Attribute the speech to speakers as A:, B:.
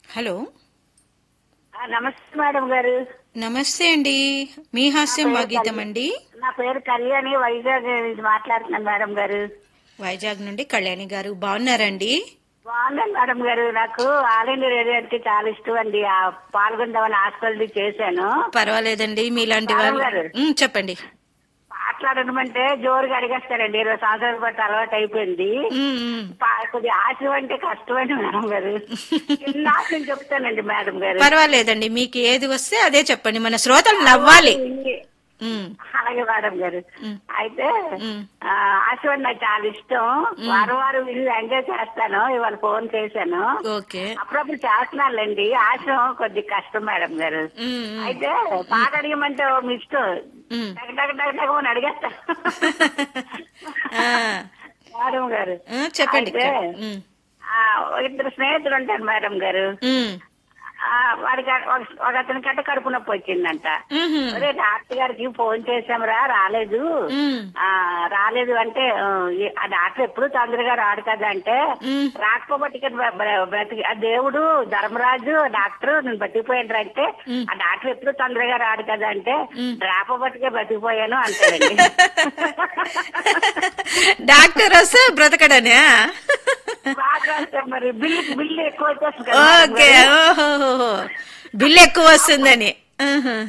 A: Hello
B: ఆ, నమస్తే madam గారు
A: నమస్తే అండి మీ హాస్యం మా గీతం అండి
B: నా పేరు కళ్యాణి వైజాగ్ నుంచి మాట్లాడుతున్నాను మేడం గారు
A: వైజాగ్ నుండి కళ్యాణి గారు బాగున్నారండి
B: బాగున్నాను మేడం గారు నాకు ఆల్ ఇండియా రేడియో అంటే చాలా ఇష్టం అండి ఆ పాల్గొందామని హాస్పిటల్ చేశాను
A: పర్వాలేదండి మీలాంటి వాళ్ళు
B: మేడం గారు.
A: ఉమ్, చెప్పండి
B: మాట్లాడడం జోరుగా అడిగేస్తారండి ఇరవై సంవత్సరాల పాటు అలవాటు అయిపోయింది
A: ఉమ్, ఉమ్.
B: పా- కొద్దిగా ఆశ అంటే కష్టమండి మేడం గారు చిన్న ఆశ చెప్తానండి మేడం గారు
A: పర్వాలేదండి మీకు ఏది వస్తే అదే చెప్పండి మన శ్రోతలు నవ్వాలి ఉమ్,
B: అలాగే మేడం గారు
A: ఉమ్.
B: అయితే
A: ఉమ్.
B: ఆ, ఆశీర్వాద్ నాకు చాలా ఇష్టం వారం వారం ఇల్లు ఎంజాయ్ చేస్తాను ఇవాళ ఫోన్ చేశాను
A: ఓకే
B: అప్పుడప్పుడు చేస్తున్నానులేండి ఆశం కొద్ది కష్టం మేడం గారు
A: ఉమ్, ఉమ్.
B: అయితే పాట అడిగమంటే ఓ మీ ఇష్టం
A: ఉమ్.
B: టక టక టక టక అని అడిగేస్తా
A: ఆ,
B: మేడం గారు
A: ఆ, చెప్పండి
B: అయితే,
A: ఉమ్,
B: ఆ, ఇద్దరు స్నేహితులు ఉంటారు మేడం గారు
A: ఉమ్,
B: ఆ, వాడికి ఒక- ఒక అతని కట్ట కడుపు నొప్పి వచ్చిందంట
A: ఉహుం,
B: ఒరే డాక్టర్ గారికి ఫోన్ చేసాంరా రాలేదు
A: ఉమ్,
B: ఆ రాలేదు అంటే ఆ, ఈ- ఆ డాక్టర్ ఎప్పుడు తొందరగా రాడు కదా అంటే
A: ఉమ్.
B: రాకపోబట్టి ఇక్కడ బ్ర- బ్ర- బ్రతికి ఆ దేవుడు ధర్మరాజు డాక్టర్ నేను బతికిపోయాను అంటే
A: ఉమ్.
B: ఆ డాక్టర్ ఎప్పుడు తొందరగా రాడు కదా అంటే
A: ఉమ్.
B: రాపబట్టికే బతికిపోయాను అంటాడండి
A: డాక్టర్ వస్తే బ్రతకడనే
B: బాగా రాస్తారు మరి బిల్లు బిల్లు ఎక్కువ వచ్చేస్తుంది కదా మేడం
A: ఓకే
B: గారు.
A: ఓహో బిల్ ఎక్కువ వస్తుందని ఆహా.